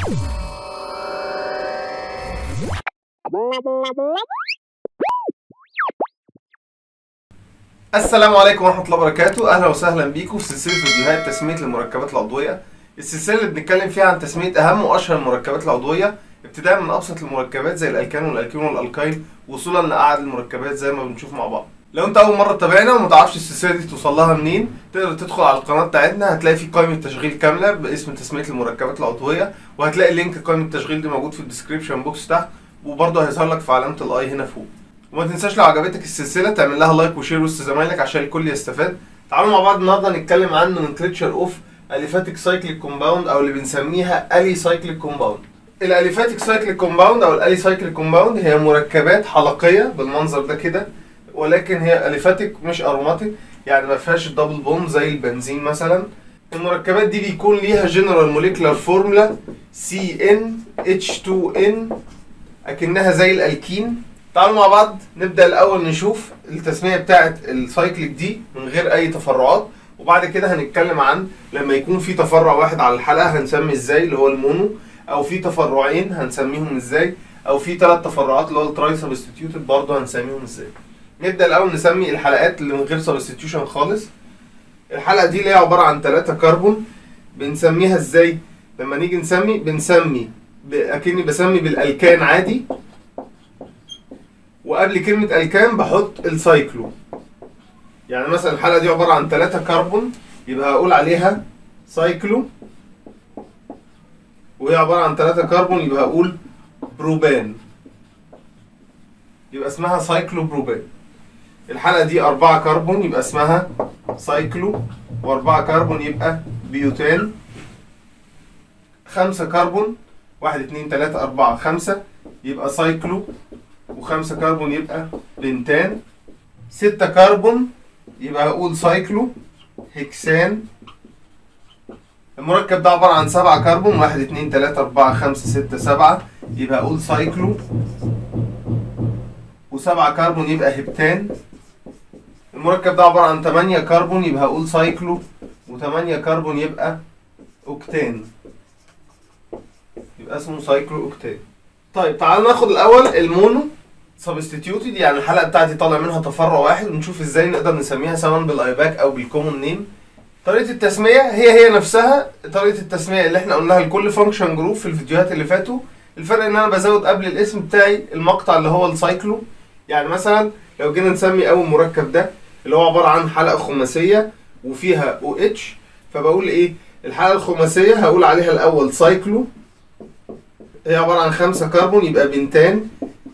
السلام عليكم ورحمة الله وبركاته، أهلا وسهلا بيكم في سلسلة فيديوهات تسمية المركبات العضوية. السلسلة اللي بنتكلم فيها عن تسمية أهم وأشهر المركبات العضوية، ابتداء من أبسط المركبات زي الألكان والألكين والألكاين، وصولا لأعلى المركبات زي ما بنشوف مع بعض. لو أنت أول مرة تتابعنا ومتعرفش السلسلة دي توصل لها منين، تقدر تدخل على القناة بتاعتنا هتلاقي في قائمة تشغيل كاملة باسم تسمية المركبات العضوية، وهتلاقي لينك قائمة التشغيل دي موجود في الديسكريبشن بوكس تحت، وبرضه هيظهر لك في علامة الأي هنا فوق. وما تنساش لو عجبتك السلسله تعمل لها لايك وشير وسط زمايلك عشان الكل يستفاد تعالوا مع بعض النهارده نتكلم عن نومنكلتشر اوف اليفاتيك سايكليك كومباوند او اللي بنسميها الي سايكليك كومباوند الاليفاتيك سايكليك كومباوند او الالي سايكليك كومباوند هي مركبات حلقيه بالمنظر ده كده ولكن هي اليفاتيك مش اروماتيك يعني ما فيهاش الدبل بوند زي البنزين مثلا المركبات دي بيكون ليها جنرال موليكولار فورمولا سي ان اتش 2 ان اكنها زي الالكين تعالوا مع بعض نبدا الاول نشوف التسميه بتاعه السايكليك دي من غير اي تفرعات وبعد كده هنتكلم عن لما يكون في تفرع واحد على الحلقه هنسمي ازاي اللي هو المونو او في تفرعين هنسميهم ازاي او في ثلاث تفرعات اللي هو التراي سبستيتيوتد برضه هنسميهم ازاي نبدا الاول نسمي الحلقات اللي من غير سبستيتيوشن خالص الحلقه دي اللي هي عباره عن ثلاثة كربون بنسميها ازاي لما نيجي نسمي بنسمي اكني بسمي بالالكان عادي وقبل كلمة الكان بحط السايكلو يعني مثلا الحلقة دي عبارة عن ثلاثة كربون يبقى هقول عليها سايكلو وهي عبارة عن ثلاثة كربون يبقى هقول بروبان يبقى اسمها سايكلو بروبان الحلقة دي أربعة كربون يبقى اسمها سايكلو وأربعة كربون يبقى بيوتان خمسة كربون واحد اتنين تلاتة أربعة خمسة يبقى سايكلو وخمسة كربون يبقى بنتان ستة كربون يبقى هقول سايكلو هكسان المركب ده عبارة عن سبعة كربون واحد اتنين تلاتة أربعة خمسة ستة سبعة يبقى هقول سايكلو وسبعة كربون يبقى هبتان المركب ده عبارة عن تمانية كربون يبقى هقول سايكلو وتمانية كربون يبقى أوكتان يبقى اسمه سايكلو أوكتان طيب تعالوا ناخد الأول المونو سبستيتيوتد يعني الحلقه بتاعتي طالع منها تفرع واحد ونشوف ازاي نقدر نسميها سواء بالايباك او بالكومون نيم طريقه التسميه هي هي نفسها طريقه التسميه اللي احنا قلناها لكل فانكشن جروب في الفيديوهات اللي فاتوا الفرق ان انا بزود قبل الاسم بتاعي المقطع اللي هو السايكلو يعني مثلا لو جينا نسمي اول مركب ده اللي هو عباره عن حلقه خماسيه وفيها او اتش فبقول ايه الحلقه الخماسيه هقول عليها الاول سايكلو هي عباره عن خمسة كربون يبقى بنتان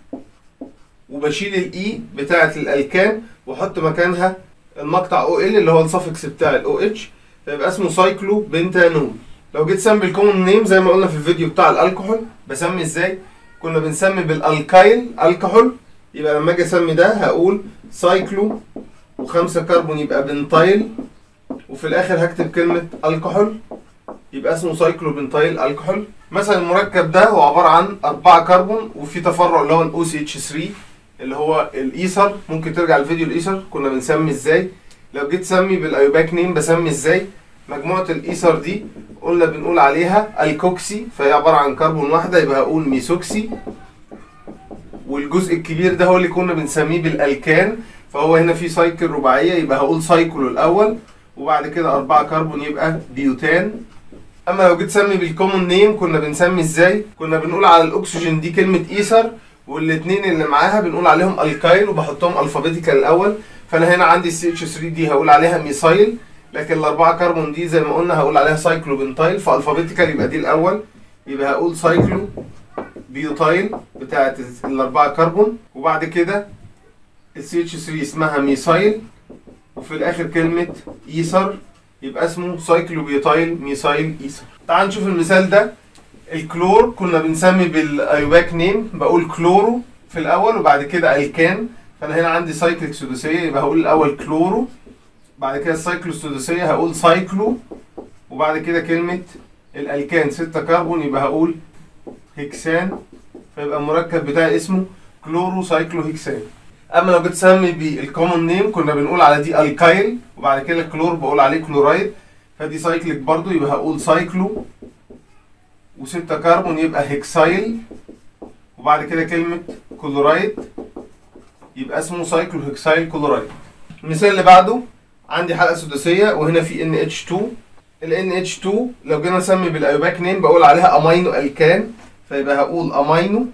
وبشيل الاي بتاعه الالكان واحط مكانها المقطع او ال اللي هو السفكس بتاع الاو اتش فيبقى اسمه سايكلو بنتانول لو جيت سمي الكومن نيم زي ما قلنا في الفيديو بتاع الالكحول بسمي ازاي كنا بنسمي بالالكايل الكحول يبقى لما اجي اسمي ده هقول سايكلو وخمسة كربون يبقى بنتايل وفي الاخر هكتب كلمة الكحول يبقى اسمه سايكلو بنتايل الكحول مثلا المركب ده هو عبارة عن أربعة كربون وفي تفرع اللي هو الاو سي اتش 3 اللي هو الايثر ممكن ترجع لفيديو الايثر كنا بنسمي ازاي لو جيت تسمي بالايوباك نيم بسمي ازاي مجموعه الايثر دي قلنا بنقول عليها الكوكسي فهي عباره عن كربون واحده يبقى هقول ميثوكسي والجزء الكبير ده هو اللي كنا بنسميه بالالكان فهو هنا في سايكل رباعيه يبقى هقول سايكلو الاول وبعد كده أربعة كربون يبقى بيوتان اما لو جيت تسمي بالكومون نيم كنا بنسمي ازاي كنا بنقول على الاكسجين دي كلمه ايثر والاثنين اللي معاها بنقول عليهم الكايل وبحطهم الفابيتيكال الاول فانا هنا عندي السي اتش 3 دي هقول عليها ميثايل لكن الاربعه كربون دي زي ما قلنا هقول عليها سايكلوبنتايل فالفابيتيكال يبقى دي الاول يبقى هقول سايكلو بيوتايل بتاعت الاربعه كربون وبعد كده السي اتش 3 اسمها ميثايل وفي الاخر كلمه ايثر يبقى اسمه سايكلوبيوتايل ميثايل ايثر تعال نشوف المثال ده الكلور كنا بنسمي بالايوباك نيم بقول كلورو في الاول وبعد كده الكان فانا هنا عندي سايكليك سداسيه يبقى هقول الاول كلورو بعد كده السايكلو السداسيه هقول سايكلو وبعد كده كلمه الالكان 6 كربون يبقى هقول هكسان فيبقى المركب بتاعي اسمه كلورو سايكلو هكسان اما لو جيت تسمي بالكومن نيم كنا بنقول على دي الكايل وبعد كده الكلور بقول عليه كلورايد فدي سايكليك برضو يبقى هقول سايكلو وستة كربون يبقى هيكسايل وبعد كده كلمة كلورايد يبقى اسمه سايكلو هيكسايل كلورايد المثال اللي بعده عندي حلقة سداسية وهنا في NH2 ال NH2 لو جينا نسمي بالايوباك نيم بقول عليها امينو الكان فيبقى هقول امينو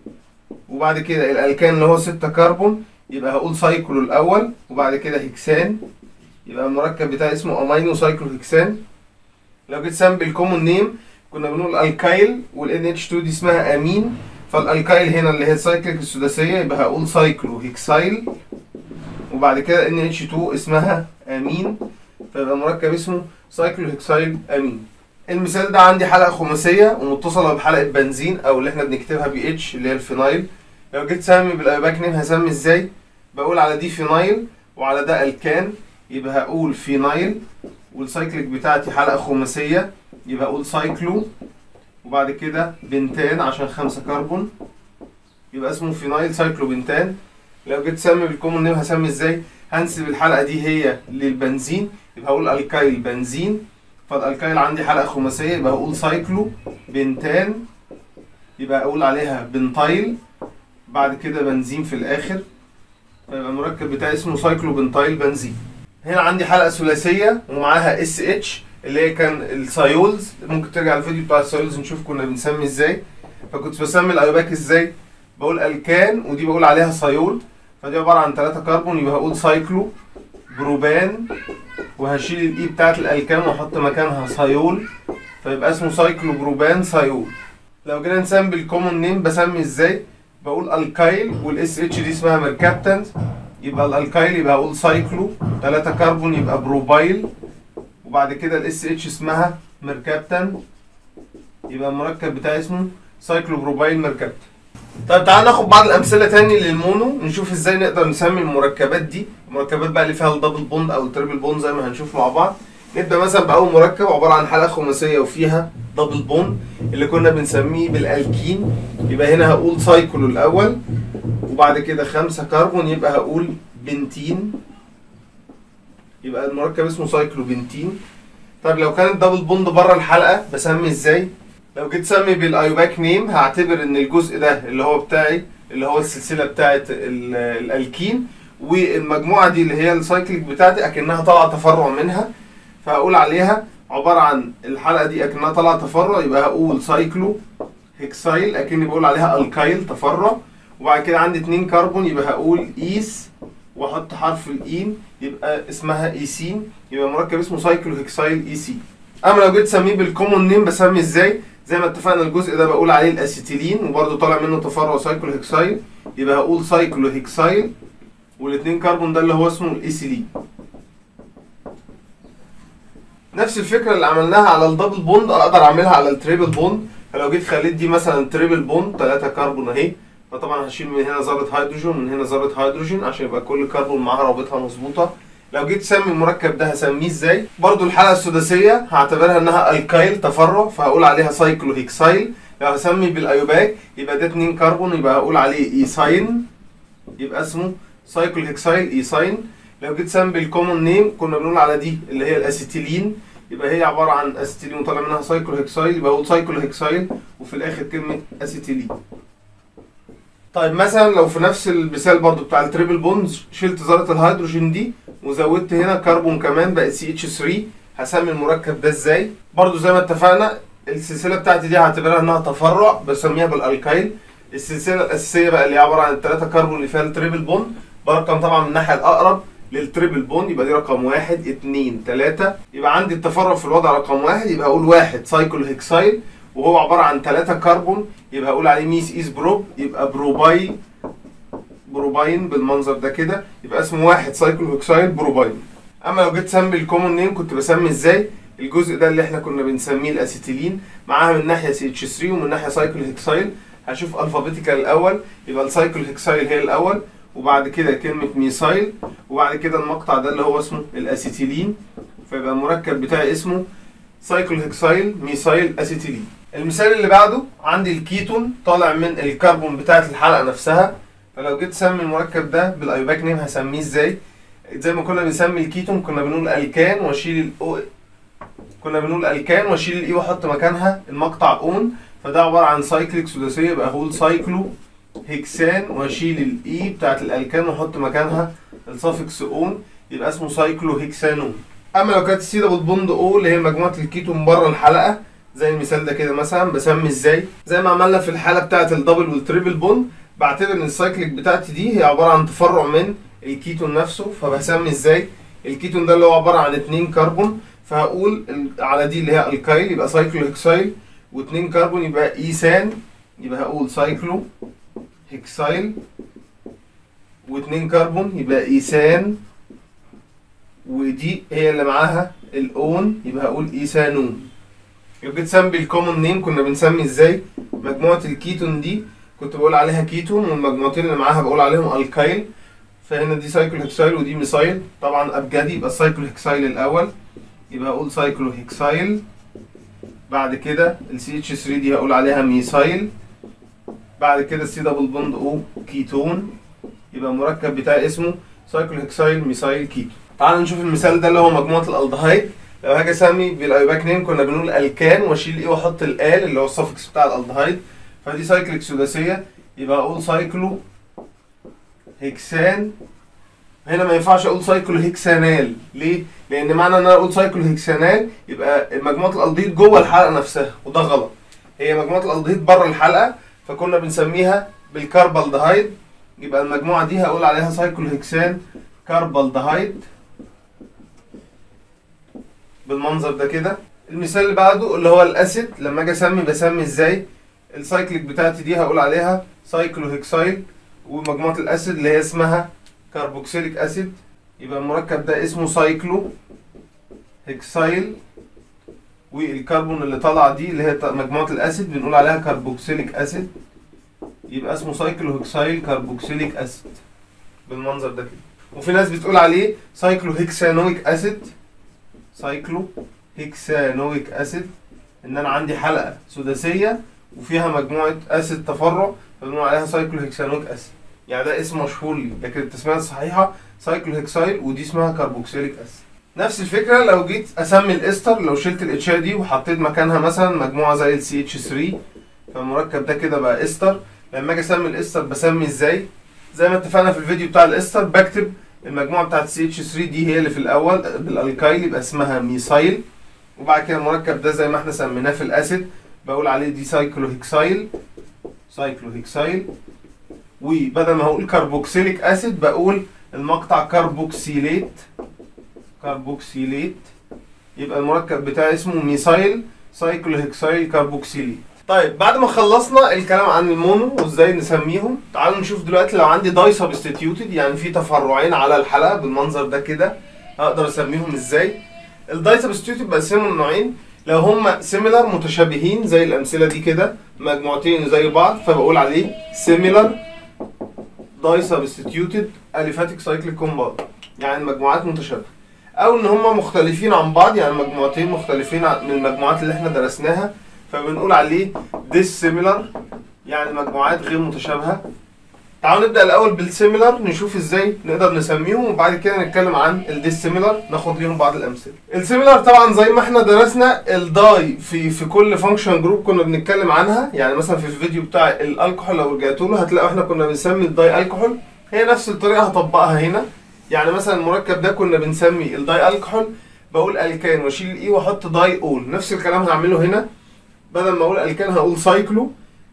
وبعد كده الالكان اللي هو 6 كربون يبقى هقول سايكلو الاول وبعد كده هيكسان يبقى المركب بتاعي اسمه امينو سايكلو هيكسان لو جيت سام بالكومون نيم كنا بنقول الكايل والان اتش 2 دي اسمها امين فالالكايل هنا اللي هي السايكليك السداسيه يبقى هقول سايكلو هيكسايل وبعد كده ان اتش 2 اسمها امين فيبقى المركب اسمه سايكلو هيكسايل امين المثال ده عندي حلقه خماسيه ومتصله بحلقه بنزين او اللي احنا بنكتبها بي اتش اللي هي الفينايل لو جيت سامي بالايباك نيم هسمي ازاي بقول على دي فينايل وعلى ده الكان يبقى هقول فينايل والسايكليك بتاعتي حلقه خماسيه يبقى اقول سايكلو وبعد كده بنتان عشان خمسة كربون يبقى اسمه فينايل سايكلو بنتان لو جيت سمي بالكومون نيم هسمي ازاي هنسب الحلقه دي هي للبنزين يبقى هقول الكايل بنزين فالالكايل عندي حلقه خماسيه يبقى هقول سايكلو بنتان يبقى اقول عليها بنتايل بعد كده بنزين في الاخر فيبقى المركب بتاعي اسمه سايكلو بنتايل بنزين هنا عندي حلقه ثلاثيه ومعاها اس اتش اللي هي كان السايولز ممكن ترجع الفيديو بتاع السايولز نشوف كنا بنسمي ازاي فكنت بسمي الايوباك ازاي بقول الكان ودي بقول عليها سايول فدي عباره عن 3 كربون يبقى هقول سايكلو بروبان وهشيل الاي بتاعت الالكان واحط مكانها سايول فيبقى اسمه سايكلو بروبان سايول لو جينا نسمي بالكومون نيم بسمي ازاي بقول الكايل والاس اتش دي اسمها ميركابتنت يبقى الالكايل يبقى اقول سايكلو 3 كربون يبقى بروبايل وبعد كده الاس اتش اسمها ميركابتن يبقى المركب بتاعي اسمه سايكلو بروبايل ميركابتن طيب تعال ناخد بعض الامثله تاني للمونو نشوف ازاي نقدر نسمي المركبات دي المركبات بقى اللي فيها الدبل بوند او التريبل بوند زي ما هنشوف مع بعض نبدا مثلا باول مركب عباره عن حلقه خماسيه وفيها دبل بوند اللي كنا بنسميه بالالكين يبقى هنا هقول سايكلو الاول وبعد كده خمسة كربون يبقى هقول بنتين يبقى المركب اسمه سايكلو بنتين طب لو كانت دبل بوند بره الحلقه بسمي ازاي لو جيت سمي بالايوباك نيم هعتبر ان الجزء ده اللي هو بتاعي اللي هو السلسله بتاعت ال- الالكين والمجموعه دي اللي هي السايكليك بتاعتي اكنها طالعه تفرع منها فهقول عليها عباره عن الحلقه دي اكنها طالعه تفرع يبقى هقول سايكلو هيكسايل اكني بقول عليها الكايل تفرع وبعد كده عندي اتنين كربون يبقى هقول ايس واحط حرف الاين يبقى اسمها ايسين يبقى مركب اسمه سايكلو هيكسايل ايسين اما لو جيت اسميه بالكومون نيم بسمي ازاي زي ما اتفقنا الجزء ده بقول عليه الاسيتيلين وبرده طالع منه تفرع سايكلو هيكسايل يبقى هقول سايكلو هيكسايل والاثنين كربون ده اللي هو اسمه الايثيلين نفس الفكره اللي عملناها على الدبل بوند اقدر اعملها على التريبل بوند فلو جيت خليت دي مثلا تريبل بوند 3 كربون اهي فطبعا هشيل من هنا ذره هيدروجين ومن هنا ذره هيدروجين عشان يبقى كل كربون معاها رابطها مظبوطه لو جيت اسمي المركب ده هسميه ازاي برضو الحلقه السداسيه هعتبرها انها الكايل تفرع فهقول عليها سايكلو هيكسايل لو هسمي بالايوباك يبقى ده 2 كربون يبقى هقول عليه ايساين يبقى اسمه سايكلو هيكسايل ايساين لو جيت سمي بالكومون نيم كنا بنقول على دي اللي هي الاسيتيلين يبقى هي عباره عن اسيتيلين وطالع منها سايكلو هيكسايل يبقى هقول سايكلو هيكسايل وفي الاخر كلمه اسيتيلين طيب مثلا لو في نفس المثال برضو بتاع التريبل بونز شلت ذره الهيدروجين دي وزودت هنا كربون كمان بقت سي اتش 3 هسمي المركب ده ازاي برضو زي ما اتفقنا السلسله بتاعتي دي هعتبرها انها تفرع بسميها بالالكايل السلسله الاساسيه بقى اللي هي عباره عن الثلاثه كربون اللي فيها التريبل بوند برقم طبعا من الناحيه الاقرب للتريبل بوند يبقى دي رقم واحد اتنين تلاته يبقى عندي التفرع في الوضع رقم واحد يبقى اقول واحد سايكل هيكسايل وهو عباره عن ثلاثه كربون يبقى اقول عليه ميس ايز بروب يبقى بروباي بروباين بالمنظر ده كده يبقى اسمه واحد سايكل هيكسايل بروباين اما لو جيت سمي الكومون نيم كنت بسمي ازاي الجزء ده اللي احنا كنا بنسميه الاسيتيلين معاها من ناحيه سي اتش 3 ومن ناحيه سايكل هيكسايل هشوف الفابيتيكال الاول يبقى السايكل هيكسايل هي الاول وبعد كده كلمه ميسايل وبعد كده المقطع ده اللي هو اسمه الاسيتيلين فيبقى المركب بتاعي اسمه سايكل هيكسايل ميسايل اسيتيلين المثال اللي بعده عندي الكيتون طالع من الكربون بتاعت الحلقه نفسها فلو جيت اسمي المركب ده بالايوباك نيم هسميه ازاي زي ما كنا بنسمي الكيتون كنا بنقول الكان واشيل الاو كنا بنقول الكان واشيل الاي واحط مكانها المقطع اون فده عباره عن سايكليك سداسيه يبقى هقول سايكلو هكسان واشيل الاي بتاعت الالكان واحط مكانها السافكس اون يبقى اسمه سايكلو هكسانون اما لو كانت السيده بالبوند او اللي هي مجموعه الكيتون بره الحلقه زي المثال ده كده مثلا بسمي ازاي زي ما عملنا في الحاله بتاعه الدبل والتريبل بوند بعتبر ان السايكليك بتاعتي دي هي عباره عن تفرع من الكيتون نفسه فبسمي ازاي الكيتون ده اللي هو عباره عن اتنين كربون فهقول ال- على دي اللي هي الكايل يبقى سايكلو هكسايل واتنين كربون يبقى ايثان يبقى هقول سايكلو هكسايل واتنين كربون يبقى ايثان ودي هي اللي معاها الاون يبقى هقول ايثانون لو جيت سمي الكومن نيم كنا بنسمي ازاي مجموعه الكيتون دي كنت بقول عليها كيتون والمجموعتين اللي معاها بقول عليهم الكايل فهنا دي سايكلو هكسايل ودي ميثايل طبعا ابجدي يبقى السايكلو هكسايل الاول يبقى اقول سايكلو هكسايل بعد كده ال CH3 دي هقول عليها ميثايل بعد كده السي دبل بوند او كيتون يبقى المركب بتاعي اسمه سايكلو هكسايل ميثايل كيتون تعال نشوف المثال ده اللي هو مجموعه الالدهايد لو هاجي اسمي بالايباك نيم كنا بنقول الكان واشيل ايه واحط الال اللي هو السفكس بتاع الالدهايد فدي سايكليك سداسيه يبقى اقول سايكلو هكسان هنا ما ينفعش اقول سايكلو هكسانال ليه؟ لان معنى ان انا اقول سايكلو هكسانال يبقى مجموعه الالدهيد جوه الحلقه نفسها وده غلط هي مجموعه الالدهيد بره الحلقه فكنا بنسميها بالكربالدهايد يبقى المجموعه دي هقول عليها سايكلو هكسان كربالدهايد بالمنظر ده كده المثال اللي بعده اللي هو الاسيد لما اجي اسمي بسمي ازاي السايكليك بتاعتي دي هقول عليها سايكلو هكسايل ومجموعه الاسيد اللي هي اسمها كربوكسيليك اسيد يبقى المركب ده اسمه سايكلو هكسايل والكربون اللي طالعه دي اللي هي مجموعه الاسيد بنقول عليها كربوكسيليك اسيد يبقى اسمه سايكلو هكسايل كربوكسيليك اسيد بالمنظر ده كده وفي ناس بتقول عليه سايكلو هكسانويك اسيد سايكلو هكسانويك اسيد ان انا عندي حلقه سداسيه وفيها مجموعه اسيد تفرع فبنقول عليها سايكلو هكسانويك اسيد يعني ده اسم مشهور لي لكن التسميه الصحيحه سايكلو هكسايل ودي اسمها كربوكسيليك اسيد نفس الفكره لو جيت اسمي الاستر لو شلت الاتش دي وحطيت مكانها مثلا مجموعه زي السي اتش 3 فالمركب ده كده بقى استر لما اجي اسمي الاستر بسمي ازاي زي ما اتفقنا في الفيديو بتاع الاستر بكتب المجموعه بتاعت سي اتش 3 دي هي اللي في الاول بالالكايل يبقى اسمها ميثايل وبعد كده المركب ده زي ما احنا سميناه في الاسيد بقول عليه دي سايكلو هكسايل سايكلو هكسايل وبدل ما هقول كربوكسيليك اسيد بقول المقطع كربوكسيليت كربوكسيليت يبقى المركب بتاعي اسمه ميثايل سايكلو هكسايل كربوكسيليت طيب بعد ما خلصنا الكلام عن المونو وازاي نسميهم تعالوا نشوف دلوقتي لو عندي داي سبستيتيوتد يعني في تفرعين على الحلقه بالمنظر ده كده اقدر اسميهم ازاي الداي سبستيتيوتد بقسمهم لنوعين لو هم سيميلر متشابهين زي الامثله دي كده مجموعتين زي بعض فبقول عليه سيميلر داي سبستيتيوتد اليفاتيك سايكليك كومباوند يعني مجموعات متشابهه او ان هم مختلفين عن بعض يعني مجموعتين مختلفين عن- من المجموعات اللي احنا درسناها فبنقول عليه dissimilar يعني مجموعات غير متشابهه تعالوا نبدا الاول بالسيميلر نشوف ازاي نقدر نسميهم وبعد كده نتكلم عن الديسيميلر ناخد ليهم بعض الامثله السيميلر طبعا زي ما احنا درسنا الداي في في كل فانكشن جروب كنا بنتكلم عنها يعني مثلا في الفيديو بتاع الالكحول لو رجعتوا له هتلاقوا احنا كنا بنسمي الداي الكحول هي نفس الطريقه هطبقها هنا يعني مثلا المركب ده كنا بنسمي الداي الكحول بقول الكان واشيل الاي واحط داي اول نفس الكلام هعمله هنا بدل ما اقول الكان هقول سايكلو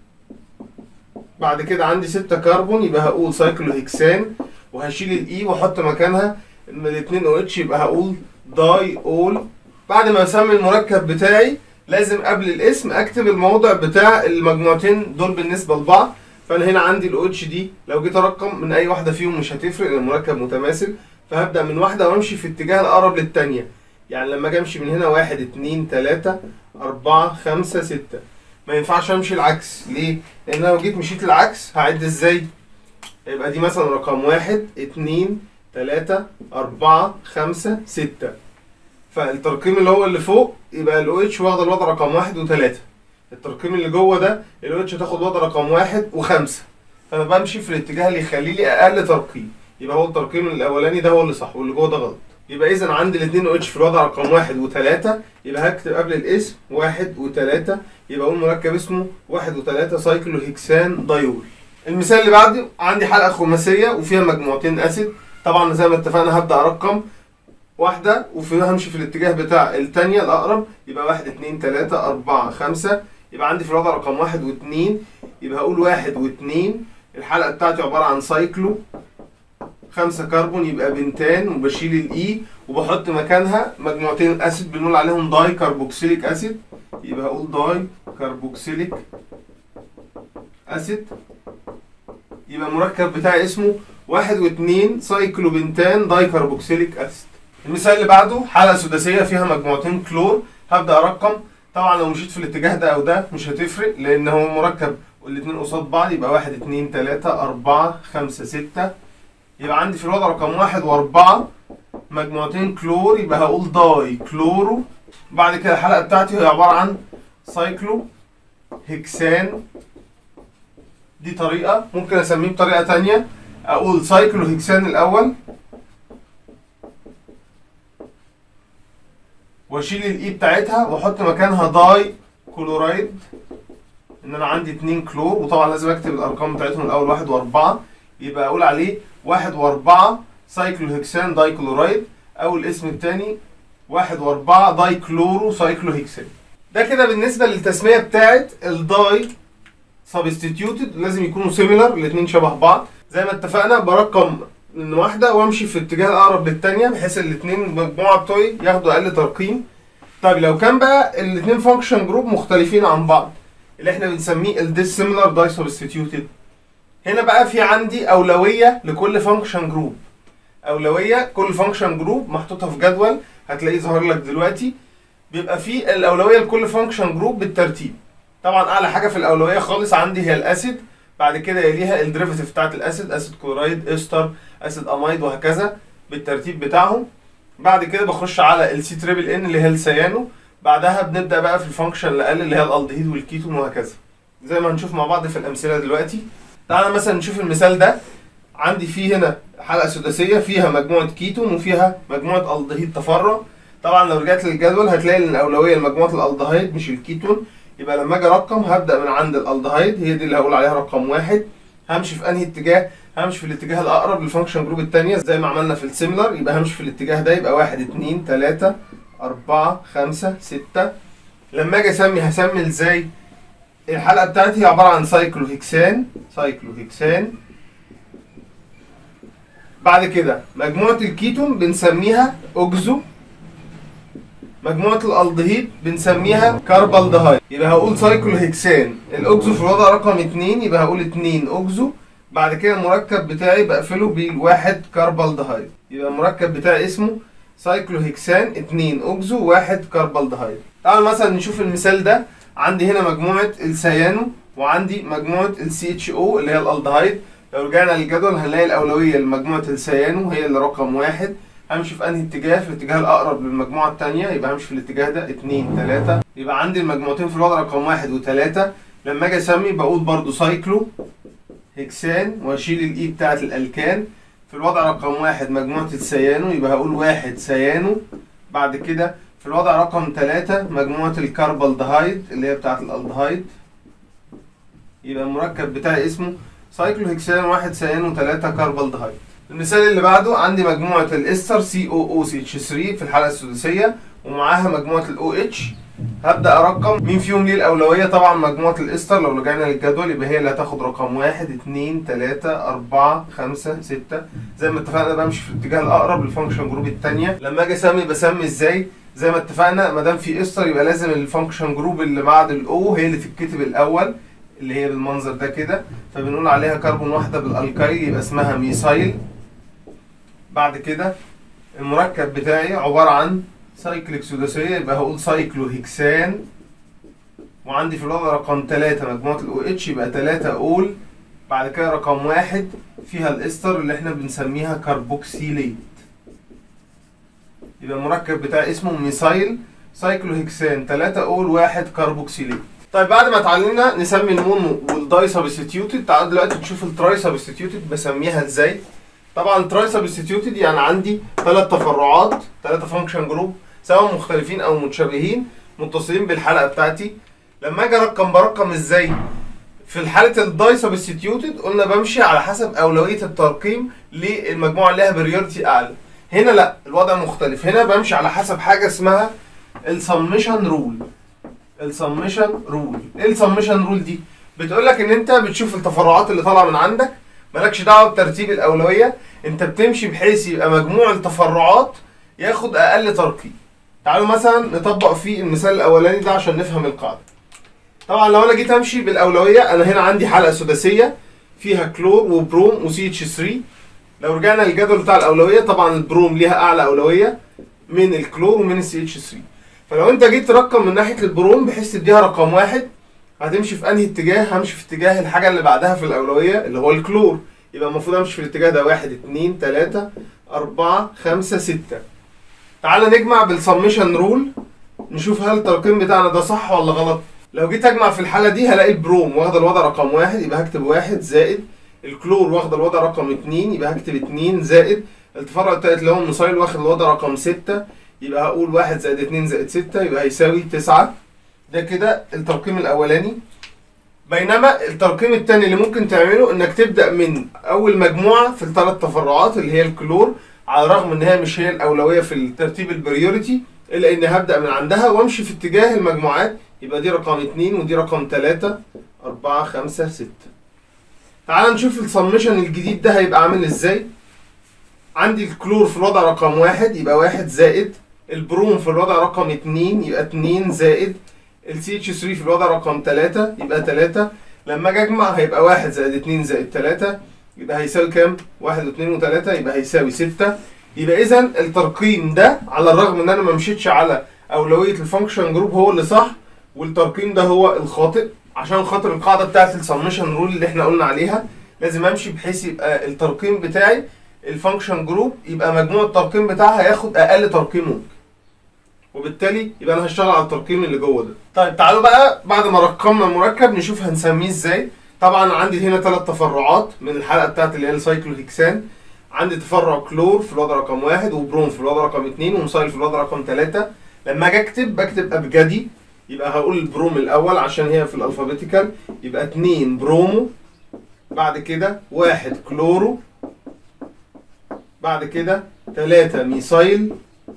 بعد كده عندي 6 كربون يبقى هقول سايكلو هكسان وهشيل الاي واحط مكانها الاثنين او اتش يبقى هقول داي اول بعد ما اسمي المركب بتاعي لازم قبل الاسم اكتب الموضع بتاع المجموعتين دول بالنسبه لبعض فانا هنا عندي الاو اتش دي لو جيت ارقم من اي واحده فيهم مش هتفرق لان المركب متماثل فهبدا من واحده وامشي في اتجاه الاقرب للثانيه يعني لما اجي امشي من هنا واحد اتنين تلاته اربعه خمسه سته ما ينفعش امشي العكس ليه؟ لان لو جيت مشيت العكس هعد ازاي؟ يبقى دي مثلا رقم واحد اتنين تلاتة أربعة خمسة ستة فالترقيم اللي هو اللي فوق يبقى الاو اتش واخد الوضع رقم واحد وتلاتة الترقيم اللي جوه ده الاو اتش هتاخد وضع رقم واحد وخمسة فانا بمشي في الاتجاه اللي يخلي لي اقل ترقيم يبقى هو الترقيم الاولاني ده هو اللي صح واللي جوه ده غلط يبقى اذا عندي الاثنين او اتش في الوضع رقم واحد وثلاثة يبقى هكتب قبل الاسم واحد وثلاثة يبقى اقول مركب اسمه واحد وثلاثة سايكلو هيكسان دايول المثال اللي بعده عندي حلقة خماسية وفيها مجموعتين اسيد طبعا زي ما اتفقنا هبدأ ارقم واحدة وفيها همشي في الاتجاه بتاع التانية الأقرب يبقى واحد اتنين تلاتة أربعة خمسة يبقى عندي في الوضع رقم واحد واتنين يبقى هقول واحد واتنين الحلقة بتاعتي عبارة عن سايكلو خمسة كربون يبقى بنتان وبشيل الإي وبحط مكانها مجموعتين أسيد بنقول عليهم داي كربوكسيليك أسيد يبقى هقول داي كربوكسيليك أسيد يبقى المركب بتاعي اسمه واحد واتنين سايكلو بنتان داي كربوكسيليك أسيد المثال اللي بعده حلقة سداسية فيها مجموعتين كلور هبدأ أرقم طبعا لو مشيت في الاتجاه ده أو ده مش هتفرق لأن هو مركب والاتنين قصاد بعض يبقى واحد اتنين تلاتة أربعة خمسة ستة يبقى عندي في الوضع رقم واحد وأربعة مجموعتين كلور يبقى هقول داي كلورو بعد كده الحلقة بتاعتي هي عبارة عن سايكلو هكسان دي طريقة ممكن أسميه بطريقة تانية أقول سايكلو هكسان الأول واشيل الاي بتاعتها واحط مكانها داي كلورايد ان انا عندي اتنين كلور وطبعا لازم اكتب الارقام بتاعتهم الاول واحد واربعة يبقى اقول عليه واحد واربعة سايكلو هكسان داي كلورايد او الاسم التاني واحد واربعة داي كلورو سايكلو هكسان ده كده بالنسبة للتسمية بتاعت الداي سبستيتيوتد لازم يكونوا سيميلر الاتنين شبه بعض زي ما اتفقنا برقم من واحدة وامشي في اتجاه الاقرب للتانية بحيث الاتنين المجموعة بتوعي ياخدوا اقل ترقيم طيب لو كان بقى الاتنين فانكشن جروب مختلفين عن بعض اللي احنا بنسميه الديسيميلر داي سبستيتيوتد هنا بقى في عندي اولوية لكل فانكشن جروب اولوية كل فانكشن جروب محطوطة في جدول هتلاقيه ظاهر لك دلوقتي بيبقى في الاولوية لكل فانكشن جروب بالترتيب طبعا اعلى حاجة في الاولوية خالص عندي هي الاسيد بعد كده يليها الديريفيتيف بتاعت الاسيد اسيد كلورايد استر اسيد امايد وهكذا بالترتيب بتاعهم بعد كده بخش على السي تريبل ان اللي هي السيانو بعدها بنبدا بقى في الفانكشن الاقل اللي هي الالدهيد والكيتون وهكذا زي ما هنشوف مع بعض في الامثله دلوقتي تعالى مثلا نشوف المثال ده عندي فيه هنا حلقه سداسيه فيها مجموعه كيتون وفيها مجموعه الدهيد تفرع طبعا لو رجعت للجدول هتلاقي ان الاولويه لمجموعه الالدهيد مش الكيتون يبقى لما اجي ارقم هبدا من عند الالدهيد هي دي اللي هقول عليها رقم واحد همشي في انهي اتجاه همشي في الاتجاه الاقرب للفانكشن جروب الثانيه زي ما عملنا في السيميلر يبقى همشي في الاتجاه ده يبقى واحد اتنين تلاته اربعه خمسه سته لما اجي اسمي هسمي ازاي الحلقه بتاعتي هي عباره عن سايكلو هيكسان سايكلو هيكسان بعد كده مجموعه الكيتون بنسميها اوكزو مجموعة الالدهيد بنسميها كاربالدهايد يبقى هقول سايكلو هيكسان الاوكزو في الوضع رقم اتنين يبقى هقول اتنين اوكزو بعد كده المركب بتاعي بقفله بالواحد كاربالدهايد يبقى المركب بتاعي اسمه سايكلو هيكسان اتنين اوكزو واحد كاربالدهايد تعال مثلا نشوف المثال ده عندي هنا مجموعة السيانو وعندي مجموعة السي اتش او اللي هي الالدهايد لو رجعنا للجدول هنلاقي الأولوية لمجموعة السيانو هي اللي رقم واحد همشي في انهي اتجاه في الاتجاه الاقرب للمجموعه الثانيه يبقى همشي في الاتجاه ده اتنين تلاته يبقى عندي المجموعتين في الوضع رقم واحد وتلاته لما اجي اسمي بقول برضو سايكلو هكسان واشيل الاي بتاعت الالكان في الوضع رقم واحد مجموعه السيانو يبقى هقول واحد سيانو بعد كده في الوضع رقم تلاته مجموعه الكربالدهايد اللي هي بتاعت الالدهايد يبقى المركب بتاعي اسمه سايكلو هكسان واحد سيانو تلاته كربالدهايد المثال اللي بعده عندي مجموعة الاستر سي او او سي اتش 3 في الحلقة السداسية ومعاها مجموعة الاو اتش هبدأ أرقم مين فيهم ليه الأولوية طبعا مجموعة الاستر لو رجعنا للجدول يبقى هي اللي هتاخد رقم واحد اتنين تلاتة أربعة خمسة ستة زي ما اتفقنا بمشي في الاتجاه الأقرب للفانكشن جروب التانية لما أجي أسمي بسمي إزاي زي ما اتفقنا ما دام في استر يبقى لازم الفانكشن جروب اللي بعد الاو هي اللي تتكتب الأول اللي هي بالمنظر ده كده فبنقول عليها كربون واحدة بالالكايل يبقى اسمها ميثايل بعد كده المركب بتاعي عبارة عن سايكليك سداسية يبقى هقول سايكلو هكسان وعندي في الوضع رقم تلاتة مجموعة الاو اتش يبقى تلاتة اول بعد كده رقم واحد فيها الاستر اللي احنا بنسميها كربوكسيليت يبقى المركب بتاعي اسمه ميثايل سايكلو هكسان تلاتة اول واحد كربوكسيليت طيب بعد ما اتعلمنا نسمي المونو والداي سبستيوتد تعالوا دلوقتي نشوف التراي سبستيوتد بسميها ازاي طبعا التراي سبستيوتد يعني عندي ثلاث تفرعات ثلاثه فانكشن جروب سواء مختلفين او متشابهين متصلين بالحلقه بتاعتي لما اجي ارقم برقم ازاي في حاله الداي سبستيوتد قلنا بمشي على حسب اولويه الترقيم للمجموعه اللي لها بريورتي اعلى هنا لا الوضع مختلف هنا بمشي على حسب حاجه اسمها السمشن رول السمشن رول ايه السمشن رول دي بتقول لك ان انت بتشوف التفرعات اللي طالعه من عندك مالكش دعوه بترتيب الاولويه انت بتمشي بحيث يبقى مجموع التفرعات ياخد اقل ترقيم تعالوا مثلا نطبق فيه المثال الاولاني ده عشان نفهم القاعده طبعا لو انا جيت امشي بالاولويه انا هنا عندي حلقه سداسيه فيها كلور وبروم وسي اتش 3 لو رجعنا للجدول بتاع الاولويه طبعا البروم ليها اعلى اولويه من الكلور ومن السي اتش 3 فلو انت جيت ترقم من ناحيه البروم بحيث تديها رقم واحد هتمشي في انهي اتجاه همشي في اتجاه الحاجه اللي بعدها في الاولويه اللي هو الكلور يبقى المفروض امشي في الاتجاه ده واحد اتنين تلاته اربعه خمسه سته تعالى نجمع بالسمشن رول نشوف هل الترقيم بتاعنا ده صح ولا غلط لو جيت اجمع في الحاله دي هلاقي البروم واخد الوضع رقم واحد يبقى هكتب واحد زائد الكلور واخد الوضع رقم اتنين يبقى هكتب اتنين زائد التفرع التالت اللي هو الميثايل واخد الوضع رقم ستة يبقى هقول واحد زائد اتنين زائد ستة يبقى هيساوي تسعة ده كده الترقيم الأولاني بينما الترقيم التاني اللي ممكن تعمله انك تبدأ من أول مجموعة في الثلاث تفرعات اللي هي الكلور على الرغم ان هي مش هي الأولوية في الترتيب البريوريتي إلا إني هبدأ من عندها وأمشي في اتجاه المجموعات يبقى دي رقم اتنين ودي رقم تلاتة أربعة خمسة ستة تعال نشوف السمشن الجديد ده هيبقى عامل ازاي عندي الكلور في الوضع رقم واحد يبقى واحد زائد البروم في الوضع رقم اتنين يبقى اتنين زائد السي اتش 3 في الوضع رقم تلاتة يبقى تلاتة لما اجي اجمع هيبقى واحد زائد اتنين زائد تلاتة يبقى هيساوي كام؟ واحد واتنين وتلاتة يبقى هيساوي ستة يبقى اذا الترقيم ده على الرغم ان انا ما مشيتش على اولوية الفانكشن جروب هو اللي صح والترقيم ده هو الخاطئ عشان خاطر القاعده بتاعت السمشن رول اللي احنا قلنا عليها لازم امشي بحيث يبقى الترقيم بتاعي الفانكشن جروب يبقى مجموع الترقيم بتاعها ياخد اقل ترقيم ممكن وبالتالي يبقى انا هشتغل على الترقيم اللي جوه ده طيب تعالوا بقى بعد ما رقمنا المركب نشوف هنسميه ازاي طبعا عندي هنا ثلاث تفرعات من الحلقه بتاعت اللي هي السايكلوهكسان عندي تفرع كلور في الوضع رقم واحد وبروم في الوضع رقم اتنين ومسايل في الوضع رقم ثلاثة لما اجي اكتب بكتب ابجدي يبقى هقول البروم الاول عشان هي في الالفابيتيكال يبقى اتنين برومو بعد كده واحد كلورو بعد كده تلاتة ميثايل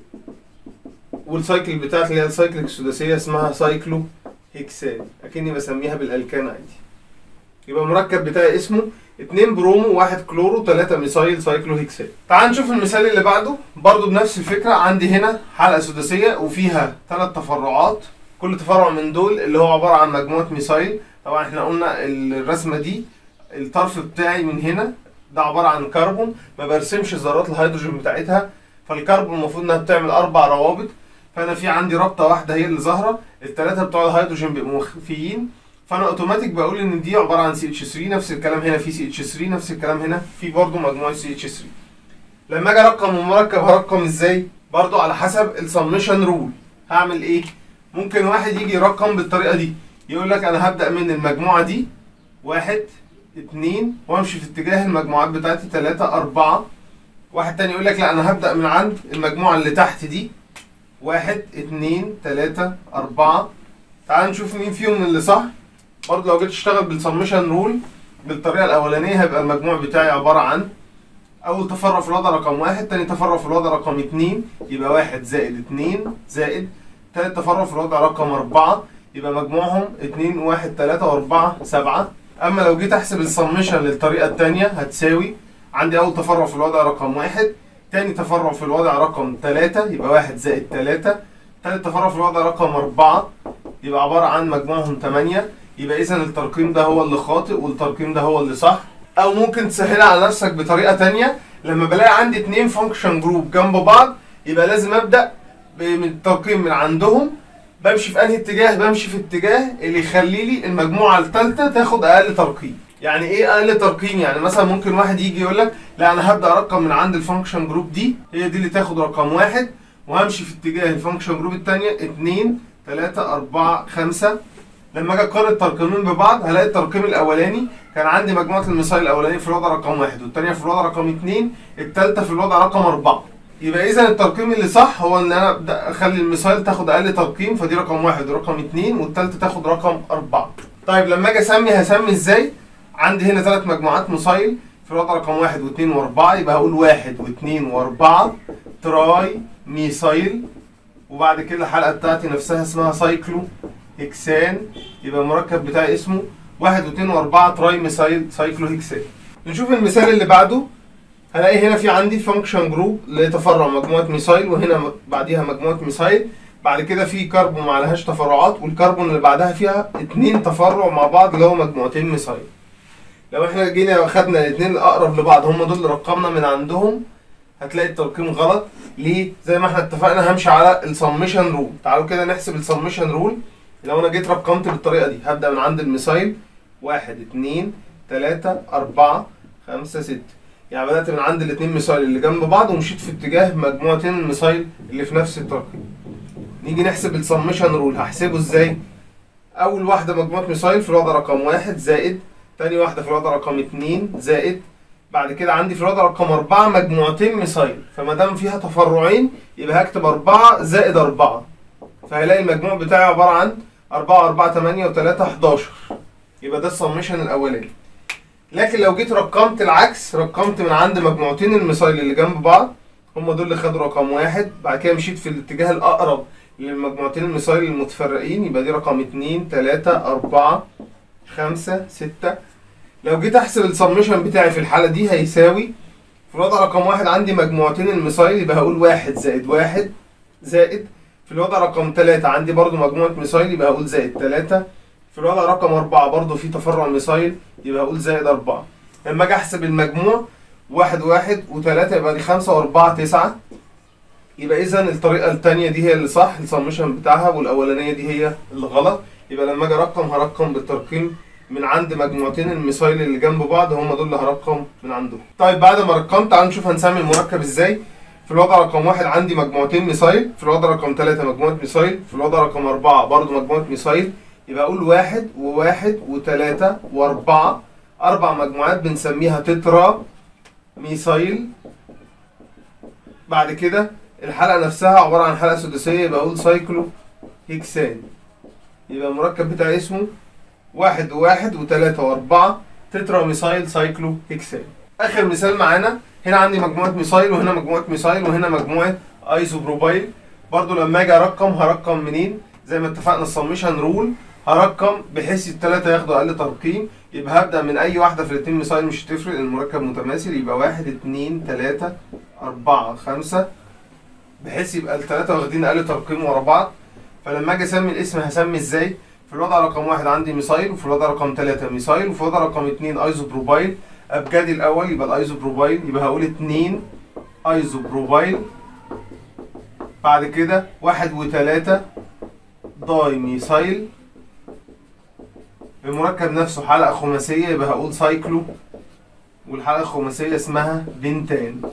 والسايكل بتاعت اللي هي السايكل السداسية اسمها سايكلو هيكسان اكني بسميها بالالكان عادي يبقى المركب بتاعي اسمه اتنين برومو واحد كلورو تلاتة ميثايل سايكلو هيكسان تعال نشوف المثال اللي بعده برضو بنفس الفكرة عندي هنا حلقة سداسية وفيها ثلاث تفرعات كل تفرع من دول اللي هو عباره عن مجموعه ميثايل طبعا احنا قلنا الرسمه دي الطرف بتاعي من هنا ده عباره عن كربون ما برسمش ذرات الهيدروجين بتاعتها فالكربون المفروض انها بتعمل اربع روابط فانا في عندي رابطه واحده هي اللي ظاهره الثلاثه بتوع الهيدروجين بيبقوا مخفيين فانا اوتوماتيك بقول ان دي عباره عن سي اتش 3 نفس الكلام هنا في سي اتش 3 نفس الكلام هنا في برضه مجموعه سي اتش 3 لما اجي ارقم المركب هرقم ازاي برضه على حسب السمشن رول هعمل ايه ممكن واحد يجي يرقم بالطريقه دي يقول لك انا هبدا من المجموعه دي واحد اتنين وامشي في اتجاه المجموعات بتاعتي تلاتة اربعة واحد تاني يقول لك لا انا هبدا من عند المجموعه اللي تحت دي واحد اتنين تلاتة اربعة تعال نشوف مين فيهم اللي صح برضه لو جيت اشتغل بالسمشن رول بالطريقه الاولانيه هيبقى المجموع بتاعي عباره عن اول تفرع في الوضع رقم واحد تاني تفرع في الوضع رقم اتنين يبقى واحد زائد اتنين زائد تالت تفرع في الوضع رقم أربعة يبقى مجموعهم اتنين واحد تلاتة وأربعة سبعة أما لو جيت أحسب السمشن للطريقة التانية هتساوي عندي أول تفرع في الوضع رقم واحد تاني تفرع في الوضع رقم تلاتة يبقى واحد زائد تلاتة تالت تفرع في الوضع رقم أربعة يبقى عبارة عن مجموعهم تمانية يبقى إذا الترقيم ده هو اللي خاطئ والترقيم ده هو اللي صح أو ممكن تسهلها على نفسك بطريقة تانية لما بلاقي عندي اتنين فانكشن جروب جنب بعض يبقى لازم أبدأ من الترقيم من عندهم بمشي في انهي اتجاه بمشي في اتجاه اللي يخلي لي المجموعه الثالثه تاخد اقل ترقيم يعني ايه اقل ترقيم يعني مثلا ممكن واحد يجي يقول لك لا انا هبدا ارقم من عند الفانكشن جروب دي هي دي اللي تاخد رقم واحد وهمشي في اتجاه الفانكشن جروب الثانيه اتنين تلاتة أربعة خمسة لما اجي اقارن الترقيمين ببعض هلاقي الترقيم الاولاني كان عندي مجموعه المثال الاولاني في الوضع رقم واحد والثانيه في الوضع رقم اثنين الثالثه في الوضع رقم اربعه يبقى اذا الترقيم اللي صح هو ان انا ابدا اخلي المثال تاخد اقل ترقيم فدي رقم واحد ورقم اثنين والثالثه تاخد رقم اربعه. طيب لما اجي اسمي هسمي ازاي؟ عندي هنا ثلاث مجموعات مثايل في الوضع رقم واحد واثنين واربعه يبقى هقول واحد واثنين واربعه تراي ميثايل وبعد كده الحلقه بتاعتي نفسها اسمها سايكلو هكسان يبقى المركب بتاعي اسمه واحد واثنين واربعه تراي ميثايل سايكلو هكسان. نشوف المثال اللي بعده هلاقي هنا في عندي فانكشن جروب لتفرع مجموعه ميثايل وهنا م- بعديها مجموعه ميثايل بعد كده في كربون ما عليهاش تفرعات والكربون اللي بعدها فيها اتنين تفرع مع بعض اللي هو مجموعتين ميثايل لو احنا جينا خدنا الاتنين الاقرب لبعض هم دول اللي رقمنا من عندهم هتلاقي الترقيم غلط ليه زي ما احنا اتفقنا همشي على السمشن رول تعالوا كده نحسب السمشن رول لو انا جيت رقمت بالطريقه دي هبدا من عند الميثايل واحد اتنين تلاتة أربعة خمسة ستة يعني بدأت من عند الاتنين ميثايل اللي جنب بعض ومشيت في اتجاه مجموعتين الميثايل اللي في نفس الترقيم نيجي نحسب السمشن رول هحسبه ازاي اول واحده مجموعه ميثايل في الوضع رقم واحد زائد تاني واحده في الوضع رقم اتنين زائد بعد كده عندي في الوضع رقم أربعة مجموعتين ميثايل فما دام فيها تفرعين يبقى هكتب أربعة زائد أربعة فهلاقي المجموع بتاعي عبارة عن أربعة أربعة تمانية وتلاتة حداشر يبقى ده السمشن الأولاني لكن لو جيت رقمت العكس رقمت من عند مجموعتين الميثايل اللي جنب بعض هم دول اللي خدوا رقم واحد بعد كده مشيت في الاتجاه الأقرب للمجموعتين الميثايل المتفرقين يبقى دي رقم اتنين تلاتة أربعة خمسة ستة لو جيت أحسب السمشن بتاعي في الحالة دي هيساوي في الوضع رقم واحد عندي مجموعتين الميثايل يبقى هقول واحد زائد واحد زائد في الوضع رقم تلاتة عندي برضو مجموعة ميثايل يبقى هقول زائد تلاتة في الوضع رقم أربعة برضو في تفرع ميثايل يبقى هقول زائد أربعة لما أجي أحسب المجموع واحد واحد وتلاتة يبقى دي خمسة وأربعة تسعة يبقى إذا الطريقة التانية دي هي اللي صح السمشن بتاعها والأولانية دي هي اللي غلط يبقى لما أجي أرقم هرقم بالترقيم من عند مجموعتين الميثايل اللي جنب بعض هم دول اللي هرقم من عندهم طيب بعد ما رقمت تعالوا نشوف هنسمي المركب ازاي في الوضع رقم واحد عندي مجموعتين ميثايل في الوضع رقم ثلاثة مجموعة ميثايل في الوضع رقم أربعة برضو مجموعة ميثايل يبقى أقول واحد وواحد وثلاثة وأربعة أربع مجموعات بنسميها تترا ميثايل بعد كده الحلقة نفسها عبارة عن حلقة سداسية يبقى أقول سايكلو هيكسان يبقى المركب بتاعي اسمه واحد وواحد وثلاثة وأربعة تترا ميثايل سايكلو هيكسان آخر مثال معانا هنا عندي مجموعة ميثايل وهنا مجموعة ميثايل وهنا مجموعة ايزوبروبايل برضو لما اجي ارقم هرقم منين زي ما اتفقنا السمشن رول هرقم بحيث الثلاثة ياخدوا اقل ترقيم يبقى هبدأ من اي واحدة في الاتنين ميثايل مش هتفرق المركب متماثل يبقى واحد اتنين تلاتة اربعة خمسة بحيث يبقى الثلاثة واخدين اقل ترقيم ورا بعض فلما اجي اسمي الاسم هسمي ازاي في الوضع رقم واحد عندي ميثايل وفي الوضع رقم ثلاثة ميثايل وفي الوضع رقم اتنين ايزوبروبايل ابجدي الاول يبقى الايزوبروبايل يبقى هقول اتنين ايزوبروبايل بعد كده واحد وتلاتة داي ميثايل المركب نفسه حلقة خماسية يبقى هقول سايكلو والحلقة الخماسية اسمها بنتان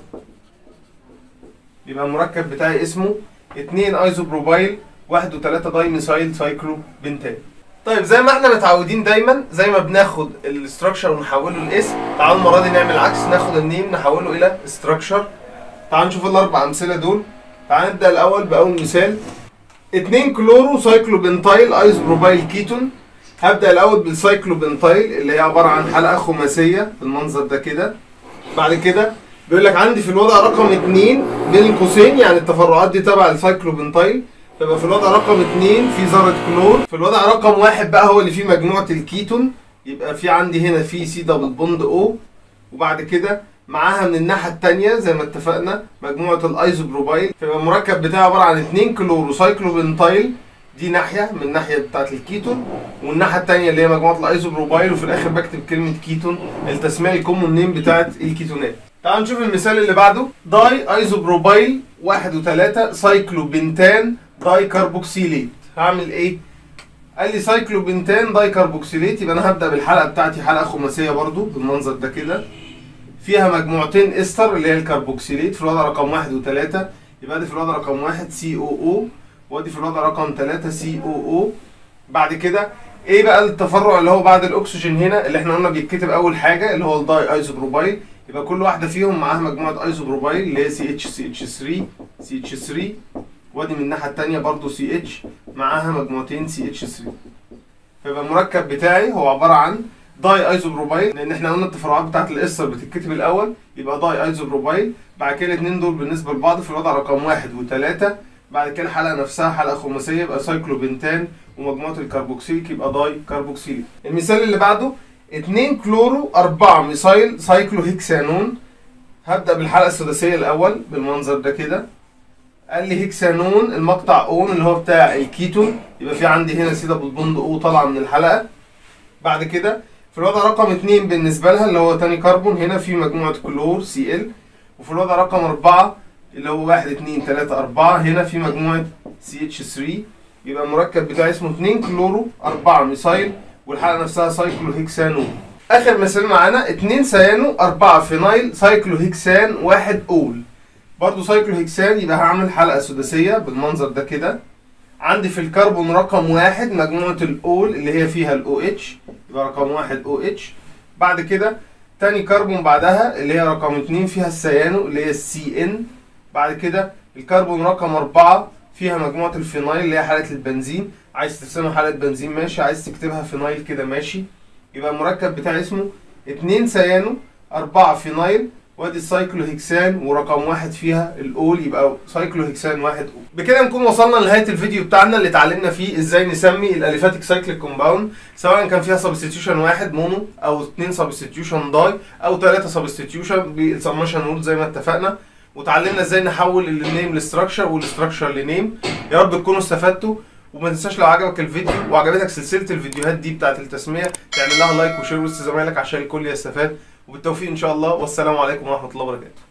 يبقى المركب بتاعي اسمه اتنين ايزوبروبايل واحد وتلاتة داي ميثايل سايكلو بنتان طيب زي ما احنا متعودين دايما زي ما بناخد الاستراكشر ونحوله لاسم تعالوا المره دي نعمل العكس ناخد النيم نحوله الى استراكشر تعالوا نشوف الاربع امثله دول تعالوا نبدا الاول باول مثال 2 كلورو سايكلوبنتايل ايزوبروبايل كيتون هبدا الاول بالسايكلوبنتايل اللي هي عباره عن حلقه خماسيه بالمنظر ده كده بعد كده بيقول لك عندي في الوضع رقم 2 بين قوسين يعني التفرعات دي تبع السايكلوبنتايل يبقى في الوضع رقم 2 في ذرة كلور في الوضع رقم واحد بقى هو اللي فيه مجموعة الكيتون يبقى في عندي هنا في سي دبل بوند او وبعد كده معاها من الناحية التانية زي ما اتفقنا مجموعة الايزوبروبايل فيبقى المركب بتاعي عبارة عن 2 كلور وسايكلوبنتايل دي ناحية من الناحية بتاعة الكيتون والناحية التانية اللي هي مجموعة الايزوبروبايل وفي الآخر بكتب كلمة كيتون التسمية الكومون نيم بتاعة الكيتونات تعال نشوف المثال اللي بعده داي ايزوبروبايل واحد وتلاتة سايكلوبنتان داي كربوكسيليت هعمل ايه؟ قال لي سايكلوبنتان داي كربوكسيليت يبقى انا هبدا بالحلقه بتاعتي حلقه خماسيه برضو بالمنظر ده كده فيها مجموعتين استر اللي هي الكربوكسيليت في الوضع رقم واحد وثلاثة يبقى دي في الوضع رقم واحد سي او او وادي في الوضع رقم ثلاثة سي او او بعد كده ايه بقى التفرع اللي هو بعد الاكسجين هنا اللي احنا قلنا بيتكتب اول حاجه اللي هو الداي ايزوبروبايل يبقى كل واحده فيهم معاها مجموعه ايزوبروبايل اللي هي سي اتش سي اتش 3 سي اتش 3 وادي من الناحيه الثانيه برضو سي اتش معاها مجموعتين سي اتش 3 فيبقى المركب بتاعي هو عباره عن داي ايزوبروبايل لان احنا قلنا التفرعات بتاعت الاستر بتتكتب الاول يبقى داي ايزوبروبايل بعد كده الاثنين دول بالنسبه لبعض في الوضع رقم واحد وثلاثه بعد كده الحلقه نفسها حلقه خماسيه يبقى سايكلوبنتان ومجموعه الكربوكسيليك يبقى داي كربوكسيليك المثال اللي بعده 2 كلورو 4 ميثايل سايكلوهيكسانون هبدا بالحلقه السداسيه الاول بالمنظر ده كده قال لي هيكسانون المقطع اون اللي هو بتاع الكيتون يبقى في عندي هنا سيده بالبند او طالعه من الحلقه بعد كده في الوضع رقم 2 بالنسبه لها اللي هو تاني كربون هنا في مجموعه كلور سي ال وفي الوضع رقم 4 اللي هو 1 2 3 4 هنا في مجموعه سي اتش 3 يبقى المركب بتاعي اسمه 2 كلورو 4 ميثايل والحلقه نفسها سايكلوهيكسانون اخر مثال معانا 2 سيانو 4 فينايل سايكلوهيكسان 1 اول برضو سايكلوهيكسان يبقى هعمل حلقه سداسيه بالمنظر ده كده عندي في الكربون رقم واحد مجموعه الاول اللي هي فيها الاو اتش يبقى رقم واحد او اتش بعد كده تاني كربون بعدها اللي هي رقم اتنين فيها السيانو اللي هي السي ان بعد كده الكربون رقم أربعة فيها مجموعة الفينايل اللي هي حالة البنزين عايز ترسمها حالة بنزين ماشي عايز تكتبها فينايل كده ماشي يبقى المركب بتاعي اسمه اتنين سيانو أربعة فينايل وادي السايكلوهيكسان ورقم واحد فيها الاول يبقى سايكلوهيكسان واحد اول بكده نكون وصلنا لنهايه الفيديو بتاعنا اللي اتعلمنا فيه ازاي نسمي الاليفاتيك سايكليك كومباوند سواء كان فيها سبستيتيوشن واحد مونو او اثنين سبستيتيوشن داي او ثلاثه سبستيتيوشن بالسمشن رول زي ما اتفقنا وتعلمنا ازاي نحول النيم لستراكشر والستراكشر لنيم يا رب تكونوا استفدتوا وما تنساش لو عجبك الفيديو وعجبتك سلسله الفيديوهات دي بتاعت التسميه تعمل لها لايك وشير وسط زمايلك عشان الكل يستفاد وبالتوفيق ان شاء الله والسلام عليكم ورحمه الله وبركاته